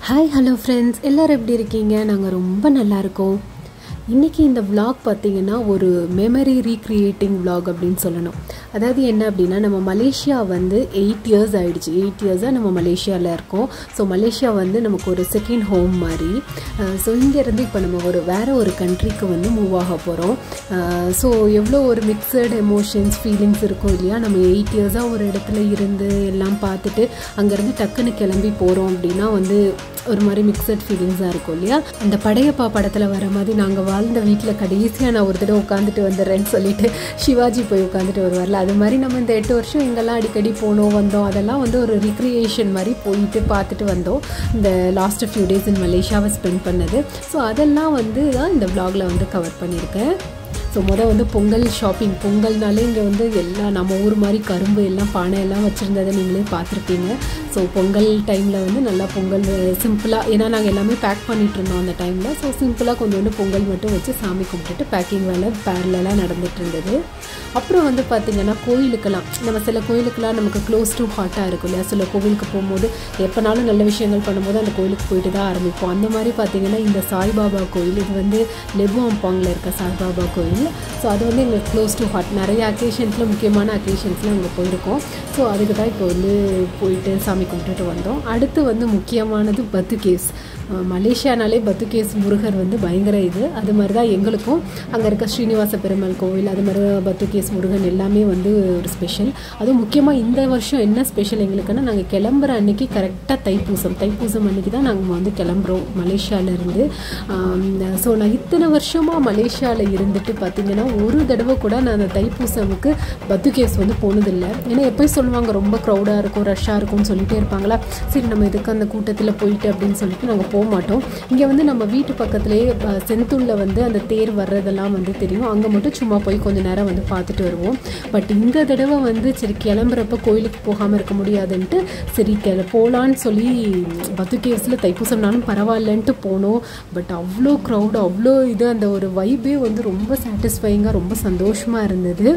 hi hello friends எல்லோரும் எப்படி இருக்கீங்க நாங்கள் ரொம்ப நல்லா இருக்கோம் இன்றைக்கி இந்த vlog பார்த்தீங்கன்னா ஒரு மெமரி ரீக்ரியேட்டிங் vlog அப்படின்னு சொல்லணும் அதாவது என்ன அப்படின்னா நம்ம மலேசியா வந்து எயிட் இயர்ஸ் ஆயிடுச்சு எயிட் இயர்ஸாக நம்ம மலேசியாவில் இருக்கோம் ஸோ மலேசியா வந்து நமக்கு ஒரு செகண்ட் ஹோம் மாதிரி ஸோ இங்கேருந்து இப்போ நம்ம ஒரு வேறு ஒரு கண்ட்ரிக்கு வந்து மூவ் ஆக போகிறோம் ஸோ எவ்வளோ ஒரு மிக்சட் எமோஷன்ஸ் ஃபீலிங்ஸ் இருக்கும் இல்லையா நம்ம எயிட் இயர்ஸாக ஒரு இடத்துல இருந்து எல்லாம் பார்த்துட்டு அங்கேருந்து டக்குன்னு கிளம்பி போகிறோம் அப்படின்னா வந்து ஒரு மாதிரி மிக்சட் ஃபீலிங்ஸாக இருக்கும் இல்லையா அந்த படையப்பா படத்தில் வர மாதிரி நாங்கள் வாழ்ந்த வீட்டில் கடைசியாக நான் ஒரு தடவை உட்காந்துட்டு வந்துடுறேன்னு சொல்லிட்டு சிவாஜி போய் உட்காந்துட்டு வருவார்ல அது மாதிரி நம்ம இந்த எட்டு வருஷம் இங்கெல்லாம் அடிக்கடி போனோம் வந்தோம் அதெல்லாம் வந்து ஒரு ரிக்ரியேஷன் மாதிரி போயிட்டு பார்த்துட்டு வந்தோம் இந்த லாஸ்ட் ஃபியூ டேஸ் இன் மலேசியாவை ஸ்பெண்ட் பண்ணது ஸோ அதெல்லாம் வந்து தான் இந்த vlogல வந்து கவர் பண்ணியிருக்கேன் ஸோ மொதல் வந்து பொங்கல் ஷாப்பிங் பொங்கல்னாலே இங்கே வந்து எல்லாம் நம்ம ஊர் மாதிரி கரும்பு எல்லாம் பானை எல்லாம் வச்சுருந்ததை நீங்களே பார்த்துருப்பீங்க ஸோ பொங்கல் டைமில் வந்து நல்லா பொங்கல் சிம்பிளாக ஏன்னா நாங்கள் எல்லாமே பேக் பண்ணிட்டு இருந்தோம் அந்த டைமில் ஸோ சிம்பிளாக கொஞ்சோண்டு பொங்கல் மட்டும் வச்சு சாமி கும்பிட்டுட்டு பேக்கிங் வேலை பேரலாக நடந்துட்டு இருந்தது அப்புறம் வந்து பார்த்திங்கன்னா கோயிலுக்கெல்லாம் நம்ம சில கோயிலுக்கெல்லாம் நமக்கு க்ளோஸ் டு ஹார்ட்டாக இருக்கும் இல்லையா சில கோவிலுக்கு போகும்போது எப்போனாலும் நல்ல விஷயங்கள் பண்ணும்போது அந்த கோயிலுக்கு போயிட்டு தான் ஆரம்பிப்போம் அந்த மாதிரி பார்த்திங்கன்னா இந்த சாய்பாபா கோயில் இது வந்து லெபுவாம்பாங்கில் இருக்க சாய்பாபா கோயில் ஸோ அது வந்து எங்களுக்கு க்ளோஸ் டு ஹார்ட் நிறைய அக்கேஷன்ஸில் முக்கியமான அக்கேஷன்ஸில் அங்கே போயிருக்கோம் ஸோ அதுக்கு தான் இப்போ வந்து போயிட்டு சாமி கும்பிட்டுட்டு வந்தோம் அடுத்து வந்து முக்கியமானது பத்து கேஸ் மலேசியானாலே பத்து கேஸ் முருகர் வந்து பயங்கர இது அது மாதிரி தான் எங்களுக்கும் அங்கே இருக்க ஸ்ரீனிவாச பெருமாள் கோவில் அது மாதிரி பத்து கேஸ் முருகன் எல்லாமே வந்து ஒரு ஸ்பெஷல் அதுவும் முக்கியமாக இந்த வருஷம் என்ன ஸ்பெஷல் எங்களுக்குன்னா நாங்கள் கிளம்புற அன்னைக்கு கரெக்டாக தைப்பூசம் தைப்பூசம் அன்னைக்கு தான் நாங்கள் வந்து கிளம்புறோம் மலேசியாவிலேருந்து ஸோ நான் இத்தனை வருஷமாக மலேசியாவில் இருந்துட்டு பார்த்தீங்கன்னா ஒரு தடவை கூட நான் அந்த தைப்பூசமுக்கு பத்து கேஸ் வந்து போனதில்லை ஏன்னா எப்போயும் சொல்லுவாங்க ரொம்ப க்ரௌடாக இருக்கும் ரஷ்ஷாக இருக்கும்னு சொல்லிட்டே இருப்பாங்களா சரி நம்ம இதுக்கு அந்த கூட்டத்தில் போயிட்டு அப்படின்னு சொல்லிட்டு நாங்கள் போக மாட்டோம் இங்கே வந்து நம்ம வீட்டு பக்கத்துலேயே அஹ், செந்தூரில் வந்து அந்த தேர் வர்றதெல்லாம் வந்து தெரியும் அங்கே மட்டும் சும்மா போய் கொஞ்ச நேரம் வந்து பார்த்துட்டு வருவோம் பட் இந்த தடவை வந்து சரி கிளம்புறப்ப கோயிலுக்கு போகாமல் இருக்க முடியாதுன்ட்டு சரி கிள போகலான்னு சொல்லி பத்து கேஸில் தைப்பூசம்னாலும் பரவாயில்லன்ட்டு போனோம் பட் அவ்வளோ க்ரௌடு அவ்வளோ இது அந்த ஒரு வைபே வந்து ரொம்ப சாட்டிஸ்ஃபைங்காக ரொம்ப சந்தோஷமாக இருந்தது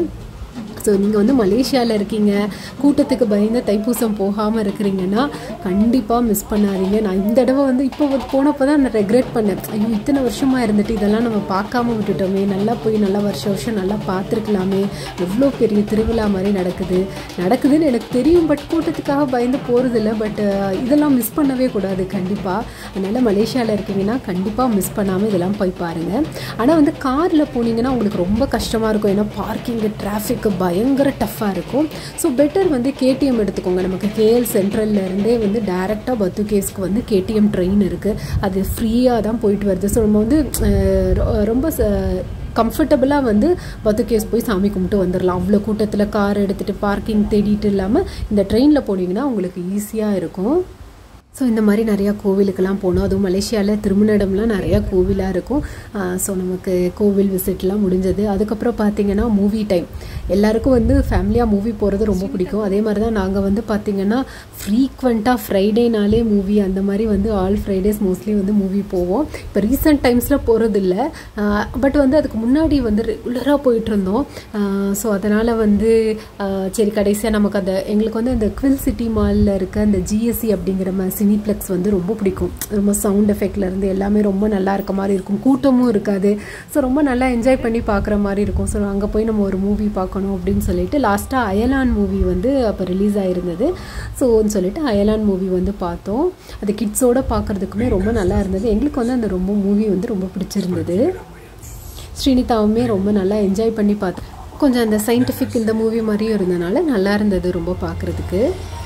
ஸோ நீங்கள் வந்து மலேசியாவில் இருக்கீங்க கூட்டத்துக்கு பயந்து தைப்பூசம் போகாமல் இருக்கிறீங்கன்னா கண்டிப்பாக மிஸ் பண்ணாதீங்க நான் இந்த தடவை வந்து இப்போ வந்து போனப்போ தான் நான் ரெக்ரெட் பண்ணேன் ஐயோ இத்தனை வருஷமாக இருந்துட்டு இதெல்லாம் நம்ம பார்க்காம விட்டுட்டோமே நல்லா போய் நல்லா வருஷம் வருஷம் நல்லா பார்த்துருக்கலாமே எவ்வளோ பெரிய திருவிழா மாதிரி நடக்குது நடக்குதுன்னு எனக்கு தெரியும் பட் கூட்டத்துக்காக பயந்து போகிறதில்ல பட் இதெல்லாம் மிஸ் பண்ணவே கூடாது கண்டிப்பாக அதனால் மலேசியாவில் இருக்கீங்கன்னா கண்டிப்பாக மிஸ் பண்ணாமல் இதெல்லாம் போய் பாருங்கள் ஆனால் வந்து காரில் போனீங்கன்னா உங்களுக்கு ரொம்ப கஷ்டமாக இருக்கும் ஏன்னா பார்க்கிங்கு டிராஃபிக்கு பயங்கர டஃப்பாக இருக்கும் ஸோ பெட்டர் வந்து கேடிஎம் எடுத்துக்கோங்க நமக்கு கேஎல் சென்ட்ரல்ல இருந்தே வந்து டேரெக்டாக பத்து கேஸ்க்கு வந்து கேடிஎம் ட்ரெயின் இருக்குது அது ஃப்ரீயாக தான் போயிட்டு வருது ஸோ நம்ம வந்து அஹ், ரொ- ரொம்ப கம்ஃபர்டபுளாக வந்து பத்து கேஸ் போய் சாமி கும்பிட்டு வந்துடலாம் அவ்வளோ கூட்டத்தில் கார் எடுத்துகிட்டு பார்க்கிங் தேடிட்டு இல்லாமல் இந்த ட்ரெயினில் போனீங்கன்னா உங்களுக்கு ஈஸியாக இருக்கும் ஸோ இந்த மாதிரி நிறையா கோவிலுக்கெல்லாம் போனோம் அதுவும் மலேசியாவில் திருமணம்லாம் நிறையா கோவிலாக இருக்கும் ஸோ நமக்கு கோவில் விசிட்லாம் முடிஞ்சது அதுக்கப்புறம் பார்த்தீங்கன்னா மூவி டைம் எல்லாருக்கும் வந்து ஃபேமிலியாக மூவி போகிறது ரொம்ப பிடிக்கும் அதே மாதிரி தான் நாங்கள் வந்து பார்த்தீங்கன்னா ஃப்ரீக்வெண்ட்டாக ஃப்ரைடேனாலே மூவி அந்த மாதிரி வந்து ஆல் ஃப்ரைடேஸ் மோஸ்ட்லி வந்து மூவி போவோம் இப்போ ரீசெண்ட் டைம்ஸில் போகிறதில்ல பட் வந்து அதுக்கு முன்னாடி வந்து ரெகுலராக போயிட்டு இருந்தோம் ஸோ அதனால் வந்து ஆஹ் சரி கடைசியாக நமக்கு அந்த எங்களுக்கு வந்து அந்த குவில் சிட்டி மாலில் இருக்க அந்த ஜிஎஸ்சி அப்படிங்கிற மாதிரி சினிப்ளெக்ஸ் வந்து ரொம்ப பிடிக்கும் ரொம்ப சவுண்ட் எஃபெக்ட்லேருந்து எல்லாமே ரொம்ப நல்லா இருக்க மாதிரி இருக்கும் கூட்டமும் இருக்காது ஸோ ரொம்ப நல்லா என்ஜாய் பண்ணி பார்க்குற மாதிரி இருக்கும் ஸோ அங்கே போய் நம்ம ஒரு மூவி பார்க்கணும் அப்படின்னு சொல்லிட்டு லாஸ்ட்டாக அயலான் மூவி வந்து அப்போ ரிலீஸ் ஆயிருந்தது ஸோன்னு சொல்லிட்டு அயலான் மூவி வந்து பார்த்தோம் அது கிட்ஸோட பார்க்குறதுக்குமே ரொம்ப நல்லா இருந்தது எங்களுக்கு வந்து அந்த ரொம்ப மூவி வந்து ரொம்ப பிடிச்சிருந்தது ஸ்ரீனிதாவுமே ரொம்ப நல்லா என்ஜாய் பண்ணி பார்த்து கொஞ்சம் அந்த சயின்டிஃபிக் இந்த மூவி மாதிரியும் இருந்தனால நல்லா இருந்தது ரொம்ப பார்க்குறதுக்கு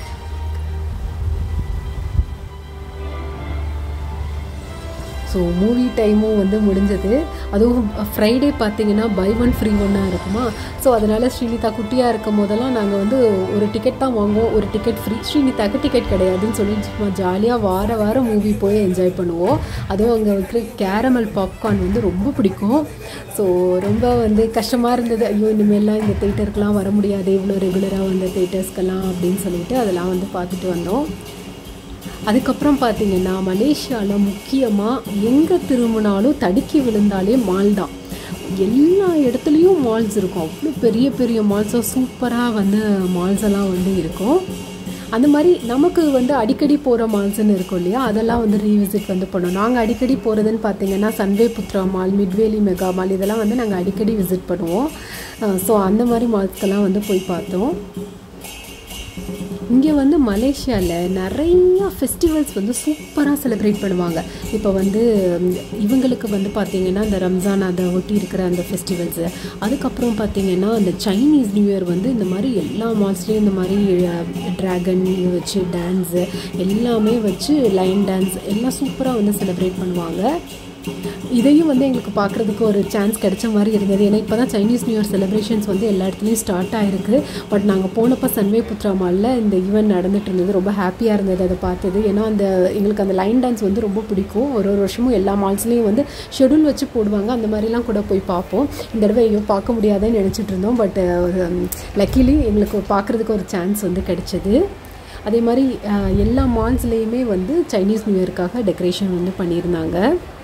ஸோ மூவி டைமும் வந்து முடிஞ்சது அதுவும் ஃப்ரைடே பார்த்தீங்கன்னா பை ஒன் ஃப்ரீ ஒன்னாக இருக்குமா ஸோ அதனால் ஸ்ரீனிதா குட்டியாக இருக்கும் போதெல்லாம் நாங்கள் வந்து ஒரு டிக்கெட் தான் வாங்குவோம் ஒரு டிக்கெட் ஃப்ரீ ஸ்ரீனிதாக்கு டிக்கெட் கிடையாதுன்னு சொல்லி சும்மா ஜாலியாக வார வாரம் மூவி போய் என்ஜாய் பண்ணுவோம் அதுவும் அங்கே இருக்கிற கேரமல் பாப்கார்ன் வந்து ரொம்ப பிடிக்கும் ஸோ ரொம்ப வந்து கஷ்டமாக இருந்தது ஐயோ இனிமேல்லாம் இந்த தேட்டருக்குலாம் வர முடியாது இவ்வளோ ரெகுலராக வந்த தேட்டர்ஸ்க்கெல்லாம் அப்படின்னு சொல்லிட்டு அதெல்லாம் வந்து பார்த்துட்டு வந்தோம் அதுக்கப்புறம் பார்த்தீங்கன்னா மலேசியாவில் முக்கியமாக எங்கே திரும்பினாலும் தடுக்கி விழுந்தாலே மால் தான் எல்லா இடத்துலையும் மால்ஸ் இருக்கும் அவ்வளோ பெரிய பெரிய மால்ஸாக சூப்பராக வந்து மால்ஸ் எல்லாம் வந்து இருக்கும் அந்த மாதிரி நமக்கு வந்து அடிக்கடி போகிற மால்ஸ்ன்னு இருக்கும் இல்லையா அதெல்லாம் வந்து ரீவிசிட் வந்து பண்ணோம் நாங்கள் அடிக்கடி போகிறதுன்னு பார்த்தீங்கன்னா Sunway Putra mall Mid Valley mega mall இதெல்லாம் வந்து நாங்கள் அடிக்கடி விசிட் பண்ணுவோம் ஸோ அந்த மாதிரி மால்ஸ்க்கெல்லாம் வந்து போய் பார்த்தோம் இங்கே வந்து மலேசியாவில் நிறையா ஃபெஸ்டிவல்ஸ் வந்து சூப்பராக செலிப்ரேட் பண்ணுவாங்க இப்போ வந்து ம், இவங்களுக்கு வந்து பார்த்திங்கன்னா இந்த ரம்ஜான் அதை ஒட்டி இருக்கிற அந்த ஃபெஸ்டிவல்ஸு அதுக்கப்புறம் பார்த்திங்கன்னா அந்த சைனீஸ் நியூ இயர் வந்து இந்த மாதிரி எல்லா மால்ஸ்லேயும் இந்த மாதிரி ட்ராகன் வச்சு டான்ஸு எல்லாமே வச்சு லைன் டான்ஸ் எல்லாம் சூப்பராக வந்து செலிப்ரேட் பண்ணுவாங்க இதையும் வந்து எங்களுக்கு பார்க்குறதுக்கு ஒரு சான்ஸ் கிடைச்ச மாதிரி இருந்தது ஏன்னா இப்போ தான் சைனீஸ் நியூ இயர் செலிப்ரேஷன்ஸ் வந்து எல்லா இடத்துலையும் ஸ்டார்ட் ஆயிருக்கு பட் நாங்கள் போனப்போ சன்வே புத்ரா மாலில் இந்த ஈவெண்ட் நடந்துட்டு இருந்தது ரொம்ப ஹாப்பியாக இருந்தது அதை பார்த்தது ஏன்னா அந்த எங்களுக்கு அந்த லைன் டான்ஸ் வந்து ரொம்ப பிடிக்கும் ஒரு ஒரு வருஷமும் எல்லா மால்ஸ்லேயும் வந்து ஷெடியூல் வச்சு போடுவாங்க அந்த மாதிரிலாம் கூட போய் பார்ப்போம் இந்த தடவை ஐயோ பார்க்க முடியாதுன்னு நினச்சிட்டு இருந்தோம் பட் லக்கிலி எங்களுக்கு பார்க்குறதுக்கு ஒரு சான்ஸ் வந்து கிடைச்சது அதே மாதிரி அஹ், எல்லா மால்ஸ்லேயுமே வந்து சைனீஸ் நியூ இயர்க்காக டெக்கரேஷன் வந்து பண்ணியிருந்தாங்க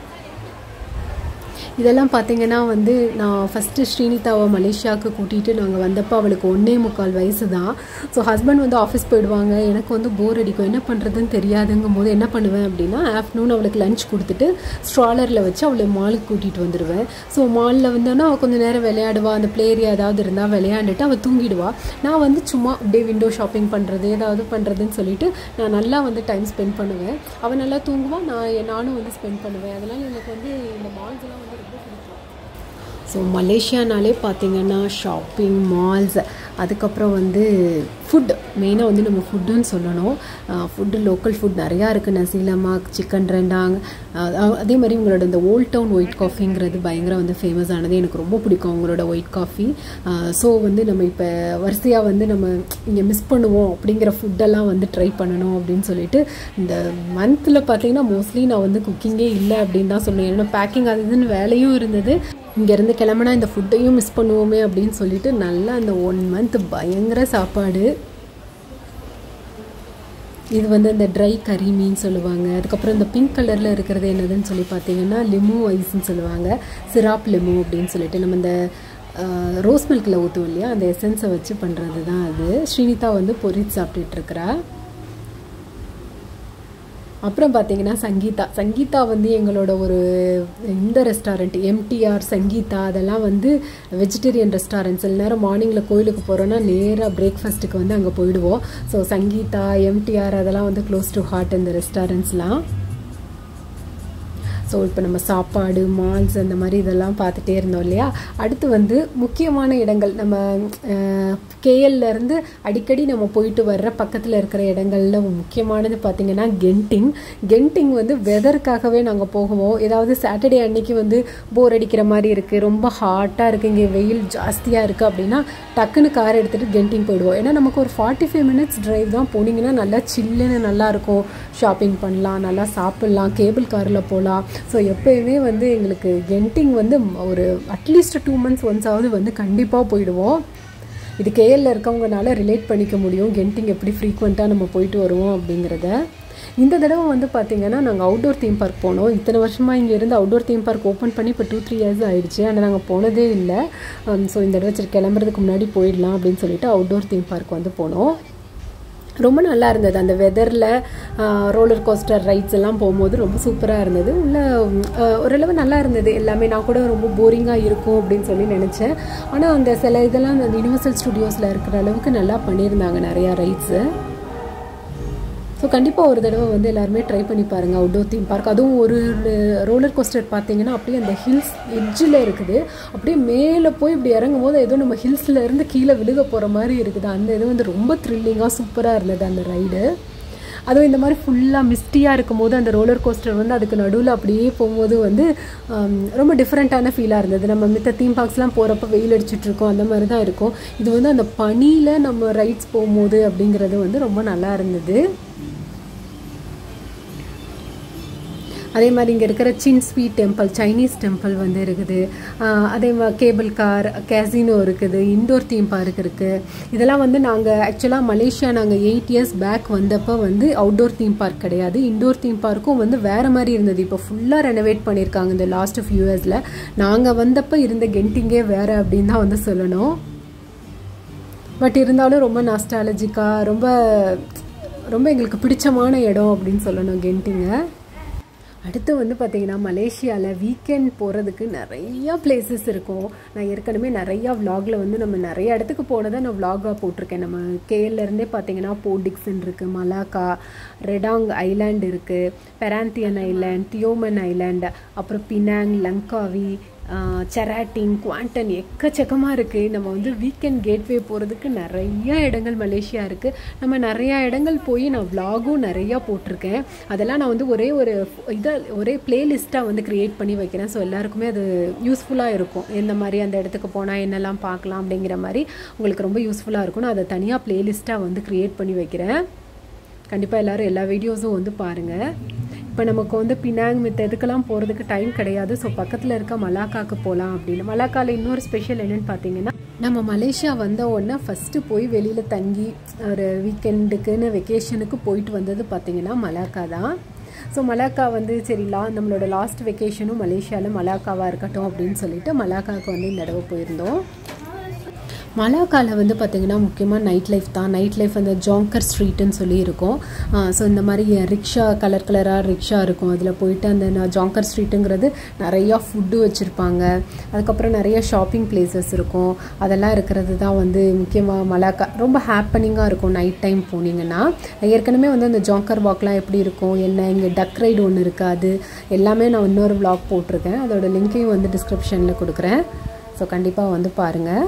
இதெல்லாம் பார்த்தீங்கன்னா வந்து நான் ஃபஸ்ட்டு ஸ்ரீனிதாவை மலேசியாவுக்கு கூட்டிகிட்டு நாங்கள் வந்தப்போ அவளுக்கு ஒன்றே முக்கால் வயசு தான் ஸோ ஹஸ்பண்ட் வந்து ஆஃபீஸ் போயிடுவாங்க எனக்கு வந்து போர் அடிக்கும் என்ன பண்ணுறதுன்னு தெரியாதுங்கும் போது என்ன பண்ணுவேன் அப்படின்னா ஆஃப்டர்நூன் அவளுக்கு லஞ்ச் கொடுத்துட்டு ஸ்ட்ராலரில் வச்சு அவளை மாலுக்கு கூட்டிகிட்டு வந்துடுவேன் ஸோ மாலில் வந்தோன்னா அவள் கொஞ்சம் நேரம் விளையாடுவா அந்த ப்ளே ஏரியா ஏதாவது இருந்தால் விளையாண்டுட்டு அவள் தூங்கிடுவா நான் வந்து சும்மா அப்படியே விண்டோ ஷாப்பிங் பண்ணுறது ஏதாவது பண்ணுறதுன்னு சொல்லிட்டு நான் நல்லா வந்து டைம் ஸ்பெண்ட் பண்ணுவேன் அவள் நல்லா தூங்குவா நான் நானும் வந்து ஸ்பெண்ட் பண்ணுவேன் அதனால் எனக்கு வந்து இந்த மால்ஸ் எல்லாம் வந்து ரொம்ப பிடிக்கும் ஸோ மலேசியானாலே பார்த்தீங்கன்னா ஷாப்பிங் மால்ஸ் அதுக்கப்புறம் வந்து ஃபுட் மெயினாக வந்து நம்ம ஃபுட்டுன்னு சொல்லணும் ஃபுட்டு லோக்கல் ஃபுட் நிறையா இருக்குது நசீலமாக் சிக்கன் ரெண்டாங் அஹ் அதே மாதிரி உங்களோட இந்த ஓல்ட் டவுன் ஒயிட் காஃபிங்கிறது பயங்கர வந்து ஃபேமஸ் ஆனது எனக்கு ரொம்ப பிடிக்கும் அவங்களோட ஒயிட் காஃபி ஸோ வந்து நம்ம இப்போ வரிசையாக வந்து நம்ம இங்கே மிஸ் பண்ணுவோம் அப்படிங்கிற ஃபுட்டெல்லாம் வந்து ட்ரை பண்ணணும் அப்படின்னு சொல்லிட்டு இந்த மந்தில் பார்த்தீங்கன்னா மோஸ்ட்லி நான் வந்து குக்கிங்கே இல்லை அப்படின்னு தான் சொல்லுவேன் ஏன்னா பேக்கிங் அது இதுன்னு வேலையும் இருந்தது இங்கேருந்து கிளம்புனா இந்த ஃபுட்டையும் மிஸ் பண்ணுவோமே அப்படின்னு சொல்லிட்டு நல்லா அந்த ஒன் மந்த் பயங்கர சாப்பாடு இது வந்து இந்த ட்ரை கறி மீன் சொல்லுவாங்க அதுக்கப்புறம் இந்த பிங்க் கலரில் இருக்கிறது என்னதுன்னு சொல்லி பார்த்தீங்கன்னா லிமு ஐஸ்ன்னு சொல்லுவாங்க சிராப் லிமு அப்படின்னு சொல்லிட்டு நம்ம இந்த ரோஸ் மில்கில் ஊற்றுவோம் இல்லையா அந்த எசன்ஸை வச்சு பண்ணுறது தான் அது ஸ்ரீனிதா வந்து பொரிச்சு சாப்பிட்டுட்டு இருக்கிறா அப்புறம் பார்த்தீங்கன்னா சங்கீதா சங்கீதா வந்து எங்களோட ஒரு இந்த ரெஸ்டாரண்ட் எம்டிஆர் சங்கீதா அதெல்லாம் வந்து வெஜிடேரியன் ரெஸ்டாரண்ட் சில நேரம் மார்னிங்கில் கோயிலுக்கு போகிறோன்னா நேராக பிரேக்ஃபாஸ்ட்டுக்கு வந்து அங்கே போயிடுவோம் ஸோ சங்கீதா எம்டிஆர் அதெல்லாம் வந்து க்ளோஸ் டு ஹார்ட் இந்த ரெஸ்டாரண்ட்ஸ்லாம் ஸோ இப்போ நம்ம சாப்பாடு மால்ஸ் அந்த மாதிரி இதெல்லாம் பார்த்துட்டே இருந்தோம் இல்லையா அடுத்து வந்து முக்கியமான இடங்கள் நம்ம கேஎல்லேருந்து அடிக்கடி நம்ம போயிட்டு வர்ற பக்கத்தில் இருக்கிற இடங்கள்ல முக்கியமானது பார்த்திங்கன்னா கென்டிங் கென்டிங் வந்து வெதருக்காகவே நாங்கள் போகுவோம் ஏதாவது சாட்டர்டே அன்னைக்கு வந்து போர் அடிக்கிற மாதிரி இருக்குது ரொம்ப ஹாட்டாக இருக்குது இங்கே வெயில் ஜாஸ்தியாக இருக்குது அப்படின்னா டக்குன்னு கார் எடுத்துகிட்டு கென்டிங் போயிடுவோம் ஏன்னா நமக்கு ஒரு ஃபார்ட்டி ஃபைவ் மினிட்ஸ் டிரைவ் தான் போனீங்கன்னா நல்லா சில்லுன்னு நல்லாயிருக்கும் ஷாப்பிங் பண்ணலாம் நல்லா சாப்பிட்லாம் கேபிள் காரில் போகலாம் ஸோ எப்போயுமே வந்து எங்களுக்கு கென்டிங் வந்து ஒரு அட்லீஸ்ட் டூ மந்த்ஸ் ஒன்ஸாவது வந்து கண்டிப்பாக போயிடுவோம் இது கேஎல்ல இருக்கவங்கனால ரிலேட் பண்ணிக்க முடியும் கென்டிங் எப்படி ஃப்ரீக்வெண்ட்டாக நம்ம போயிட்டு வருவோம் அப்படிங்கிறத இந்த தடவை வந்து பார்த்திங்கன்னா நாங்கள் அவுட்டோர் தீம் பார்க் போனோம் இத்தனை வருஷமாக இங்கே இருந்து அவுட்டோர் தீம் பார்க் ஓப்பன் பண்ணி இப்போ டூ த்ரீ இயர்ஸ் ஆயிடுச்சு ஆனால் நாங்கள் போனதே இல்லை ஸோ இந்த தடவை சரி கிளம்புறதுக்கு முன்னாடி போயிடலாம் அப்படின்னு சொல்லிட்டு அவுட்டோர் தீம் பார்க் வந்து போனோம் ரொம்ப நல்லா இருந்தது அந்த வெதரில் ரோலர் கோஸ்டர் ரைட்ஸ் எல்லாம் போகும்போது ரொம்ப சூப்பராக இருந்தது உள்ள ஓரளவு நல்லா இருந்தது எல்லாமே நான் கூட ரொம்ப போரிங்காக இருக்கும் அப்படின்னு சொல்லி நினச்சேன் ஆனால் அந்த சில இதெல்லாம் அந்த யூனிவர்சல் ஸ்டுடியோஸில் இருக்கிற அளவுக்கு நல்லா பண்ணியிருந்தாங்க நிறையா ரைட்ஸு ஸோ கண்டிப்பாக ஒரு தடவை வந்து எல்லாருமே ட்ரை பண்ணி பாருங்கள் அவுட்டோர் தீம் பார்க் அதுவும் ஒரு ரோலர் கோஸ்டர் பார்த்தீங்கன்னா அப்படியே அந்த ஹில்ஸ் எட்ஜில் இருக்குது அப்படியே மேலே போய் இப்படி இறங்கும் போது ஏதோ நம்ம ஹில்ஸில் இருந்து கீழே விழுக போகிற மாதிரி இருக்குது அந்த இது வந்து ரொம்ப த்ரில்லிங்காக சூப்பராக இருந்தது அந்த ரைடு அதுவும் இந்த மாதிரி ஃபுல்லாக மிஸ்டியாக இருக்கும்போது அந்த ரோலர் கோஸ்டர் வந்து அதுக்கு நடுவில் அப்படியே போகும்போது வந்து ரொம்ப டிஃப்ரெண்ட்டான ஃபீலாக இருந்தது நம்ம மித்த தீம் பார்க்ஸ்லாம் போகிறப்ப வெயில் அடிச்சிட்ருக்கோம் அந்த மாதிரி தான் இருக்கும் இது வந்து அந்த பனியில் நம்ம ரைட்ஸ் போகும்போது அப்படிங்கிறது வந்து ரொம்ப நல்லா இருந்தது அதே மாதிரி இங்கே இருக்கிற Chin Swee temple Chinese temple வந்து இருக்குது அதே மாதிரி கேபிள் கார் கேசினோ இருக்குது இண்டோர் தீம் பார்க் இருக்குது இதெல்லாம் வந்து நாங்கள் ஆக்சுவலாக மலேசியா நாங்கள் எயிட் இயர்ஸ் பேக் வந்தப்போ வந்து அவுட்டோர் தீம் பார்க் கிடையாது இண்டோர் தீம் பார்க்கும் வந்து வேறு மாதிரி இருந்தது இப்போ ஃபுல்லாக ரெனோவேட் பண்ணியிருக்காங்க இந்த லாஸ்ட் ஃபியூ இயர்ஸில் நாங்கள் வந்தப்போ இருந்த கென்டிங்கே வேறு அப்படின்னு தான் வந்து சொல்லணும் பட் இருந்தாலும் ரொம்ப நாஸ்டாலஜிக்காக ரொம்ப ரொம்ப எங்களுக்கு பிடிச்சமான இடம் அப்படின்னு சொல்லணும் கென்டிங்க அடுத்து வந்து பார்த்திங்கன்னா மலேசியாவில் வீக்கெண்ட் போகிறதுக்கு நிறையா பிளேசஸ் இருக்கும் நான் ஏற்கனவே நிறையா விலாகில் வந்து நம்ம நிறைய இடத்துக்கு போனதை நான் விலாகாக போட்டிருக்கேன் நம்ம கேஎல்லேருந்தே பார்த்தீங்கன்னா போர்டிக்ஸன் இருக்குது மலாக்கா ரெடாங் ஐலாண்ட் இருக்குது பெராந்தியன் ஐலாண்ட் தியோமன் ஐலாண்ட் அப்புறம் பினாங் லங்காவி செராட்டிங் குவாண்டன் எக்கச்சக்கமாக இருக்குது நம்ம வந்து வீக்கெண்ட் கேட்வே போகிறதுக்கு நிறைய இடங்கள் மலேசியா இருக்குது நம்ம நிறையா இடங்கள் போய் நான் விலாகும் நிறையா போட்டிருக்கேன் அதெல்லாம் நான் வந்து ஒரே ஒரு இதை ஒரே பிளேலிஸ்ட்டாக வந்து க்ரியேட் பண்ணி வைக்கிறேன் ஸோ எல்லாருக்குமே அது யூஸ்ஃபுல்லாக இருக்கும் எந்த மாதிரி அந்த இடத்துக்கு போனால் என்னெல்லாம் பார்க்கலாம் அப்படிங்கிற மாதிரி உங்களுக்கு ரொம்ப யூஸ்ஃபுல்லாக இருக்கும் நான் அதை தனியாக பிளேலிஸ்ட்டாக வந்து க்ரியேட் பண்ணி வைக்கிறேன் கண்டிப்பாக எல்லோரும் எல்லா வீடியோஸும் வந்து பாருங்கள் இப்போ நமக்கு வந்து பினாங் மித்த இதுக்கெல்லாம் போகிறதுக்கு டைம் கிடையாது ஸோ பக்கத்தில் இருக்க மலாக்காக்கு போகலாம் அப்படின்னு மலாக்காவில் இன்னொரு ஸ்பெஷல் என்னென்னு பார்த்தீங்கன்னா நம்ம மலேசியா வந்த உடனே ஃபஸ்ட்டு போய் வெளியில் தங்கி ஒரு வீக்கெண்டுக்குன்னு வெக்கேஷனுக்கு போயிட்டு வந்தது பார்த்திங்கன்னா மலாக்கா தான் ஸோ மலாக்கா வந்து சரி லா நம்மளோட லாஸ்ட் வெக்கேஷனும் மலேசியாவில் மலாக்காவாக இருக்கட்டும் அப்படின்னு சொல்லிட்டு மலாக்காவுக்கு வந்து இந்த தடவை போயிருந்தோம் மலாக்காவில் வந்து பார்த்திங்கன்னா முக்கியமாக நைட் லைஃப் தான் நைட் லைஃப் அந்த ஜாங்கர் ஸ்ட்ரீட்டுன்னு சொல்லி இருக்கும் ஸோ இந்த மாதிரி ரிக்ஷா கலர் கலராக ரிக்ஷா இருக்கும் அதில் போயிட்டு அந்த ஜாங்கர் ஸ்ட்ரீட்டுங்கிறது நிறையா ஃபுட்டு வச்சுருப்பாங்க அதுக்கப்புறம் நிறைய ஷாப்பிங் பிளேசஸ் இருக்கும் அதெல்லாம் இருக்கிறது தான் வந்து முக்கியமாக மலாக்கா ரொம்ப ஹாப்பனிங்காக இருக்கும் நைட் டைம் போனீங்கன்னா ஏற்கனவே வந்து அந்த ஜாங்கர் வாக்லாம் எப்படி இருக்கும் என்ன இங்கே டக் ரைடு ஒன்று இருக்காது எல்லாமே நான் இன்னொரு விளாக் போட்டிருக்கேன் அதோட லிங்க்கையும் வந்து டிஸ்கிரிப்ஷனில் கொடுக்குறேன் ஸோ கண்டிப்பாக வந்து பாருங்கள்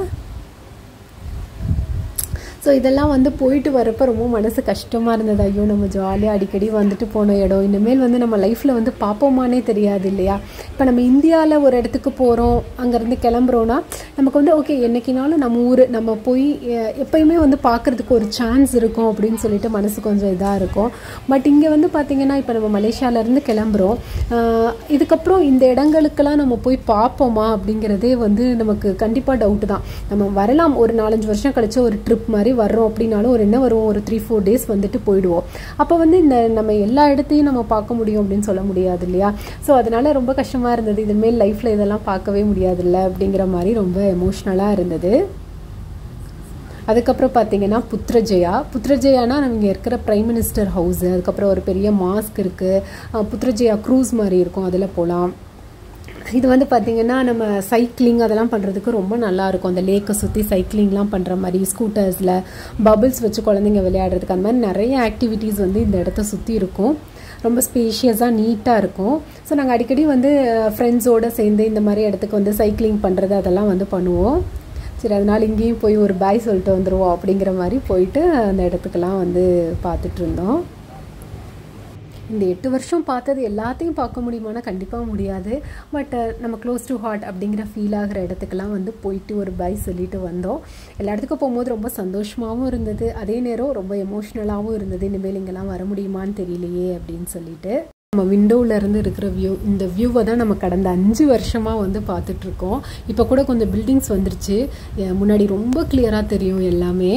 ஸோ இதெல்லாம் வந்து போயிட்டு வரப்போ ரொம்ப மனசு கஷ்டமாக இருந்தது ஐயோ நம்ம ஜாலியாக அடிக்கடி வந்துட்டு போன இடம் இனிமேல் வந்து நம்ம லைஃப்பில் வந்து பார்ப்போமானே தெரியாது இல்லையா இப்போ நம்ம இந்தியாவில் ஒரு இடத்துக்கு போகிறோம் அங்கேருந்து கிளம்புறோன்னா நமக்கு வந்து ஓகே என்றைக்கினாலும் நம்ம ஊர் நம்ம போய் எப்பயுமே வந்து பார்க்குறதுக்கு ஒரு சான்ஸ் இருக்கும் அப்படின்னு சொல்லிட்டு மனசு கொஞ்சம் இதாக இருக்கும் பட் இங்கே வந்து பார்த்திங்கன்னா இப்போ நம்ம மலேசியாவிலேருந்து கிளம்புறோம் இதுக்கப்புறம் இந்த இடங்களுக்கெல்லாம் நம்ம போய் பார்ப்போமா அப்படிங்கிறதே வந்து நமக்கு கண்டிப்பாக டவுட்டு தான் நம்ம வரலாம் ஒரு நாலஞ்சு வருஷம் கழிச்சு ஒரு ட்ரிப் மாதிரி வர்றோம் அப்படின்னாலும் ஒரு என்ன வரும் ஒரு த்ரீ ஃபோர் டேஸ் வந்துட்டு போயிடுவோம் அப்போ வந்து இந்த நம்ம எல்லா இடத்தையும் நம்ம பார்க்க முடியும் அப்படின்னு சொல்ல முடியாது இல்லையா ஸோ அதனால ரொம்ப கஷ்டமாக இருந்தது இதுமாரி லைஃப்பில் இதெல்லாம் பார்க்கவே முடியாதுல்ல அப்படிங்கிற மாதிரி ரொம்ப எமோஷ்னலாக இருந்தது அதுக்கப்புறம் பார்த்தீங்கன்னா புத்ரஜயா புத்ரஜயானா நம்ம இங்கே இருக்கிற பிரைம் மினிஸ்டர் ஹவுஸு அதுக்கப்புறம் ஒரு பெரிய மாஸ்க் இருக்குது புத்ரஜயா க்ரூஸ் மாதிரி இருக்கும் அதில் போகலாம் இது வந்து பார்த்திங்கன்னா நம்ம சைக்கிளிங் அதெல்லாம் பண்ணுறதுக்கு ரொம்ப நல்லாயிருக்கும் அந்த லேக்கை சுற்றி சைக்கிளிங்லாம் பண்ணுற மாதிரி ஸ்கூட்டர்ஸில் பபிள்ஸ் வச்சு குழந்தைங்க விளையாடுறதுக்கு அந்த மாதிரி நிறைய ஆக்டிவிட்டீஸ் வந்து இந்த இடத்த சுற்றி இருக்கும் ரொம்ப ஸ்பேஷியஸாக நீட்டாக இருக்கும் ஸோ நாங்கள் அடிக்கடி வந்து ஃப்ரெண்ட்ஸோடு சேர்ந்து இந்த மாதிரி இடத்துக்கு வந்து சைக்கிளிங் பண்ணுறது அதெல்லாம் வந்து பண்ணுவோம் சரி அதனால் இங்கேயும் போய் ஒரு பாய் சொல்லிட்டு வந்துடுவோம் அப்படிங்கிற மாதிரி போயிட்டு அந்த இடத்துக்கெல்லாம் வந்து பார்த்துட்டு இருந்தோம் இந்த எட்டு வருஷம் பார்த்தது எல்லாத்தையும் பார்க்க முடியுமானா கண்டிப்பாக முடியாது பட் நம்ம க்ளோஸ் டு ஹார்ட் அப்படிங்கிற ஃபீல் ஆகிற இடத்துக்கெல்லாம் வந்து போயிட்டு ஒரு பை சொல்லிட்டு வந்தோம் எல்லா இடத்துக்கும் போகும்போது ரொம்ப சந்தோஷமாகவும் இருந்தது அதே நேரம் ரொம்ப எமோஷ்னலாகவும் இருந்தது இனிமேல் இங்கெல்லாம் வர முடியுமான்னு தெரியலையே அப்படின்னு சொல்லிட்டு நம்ம விண்டோவில் இருந்து இருக்கிற வியூ இந்த வியூவை தான் நம்ம கடந்த அஞ்சு வருஷமாக வந்து பார்த்துட்ருக்கோம் இப்போ கூட கொஞ்சம் பில்டிங்ஸ் வந்துருச்சு முன்னாடி ரொம்ப கிளியராக தெரியும் எல்லாமே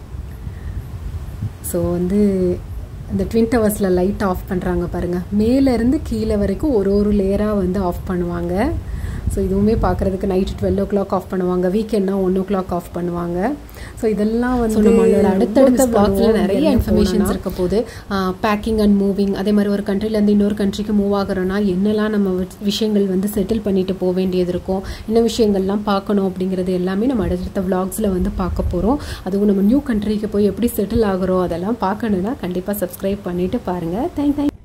ஸோ வந்து இந்த ட்வின் டவர்ஸில் லைட் ஆஃப் பண்ணுறாங்க பாருங்கள் மேலேருந்து கீழே வரைக்கும் ஒரு ஒரு லேயராக வந்து ஆஃப் பண்ணுவாங்க ஸோ இதுவுமே பார்க்குறதுக்கு night twelve o'clock off பண்ணுவாங்க வீக்கெண்ட்னா ஒன் ஓ கிளாக் ஆஃப் பண்ணுவாங்க ஸோ இதெல்லாம் வந்து நம்மளோட அடுத்தடுத்த பிளாக்ஸில் நிறைய இன்ஃபர்மேஷன்ஸ் இருக்க போது பேக்கிங் அண்ட் மூவிங் அதே மாதிரி ஒரு கண்ட்ரிலேருந்து இன்னொரு கண்ட்ரிக்கு மூவ் ஆகிறோன்னா என்னெல்லாம் நம்ம விஷயங்கள் வந்து செட்டில் பண்ணிட்டு போக வேண்டியது இருக்கும் என்ன விஷயங்கள்லாம் பார்க்கணும் அப்படிங்கிறது எல்லாமே நம்ம அடுத்தடுத்த விளாக்ஸில் வந்து பார்க்க போகிறோம் அதுவும் நம்ம நியூ கண்ட்ரிக்கு போய் எப்படி செட்டில் ஆகிறோம் அதெல்லாம் பார்க்கணுன்னா கண்டிப்பாக சப்ஸ்கிரைப் பண்ணிவிட்டு பாருங்கள் தேங்க் தேங்க்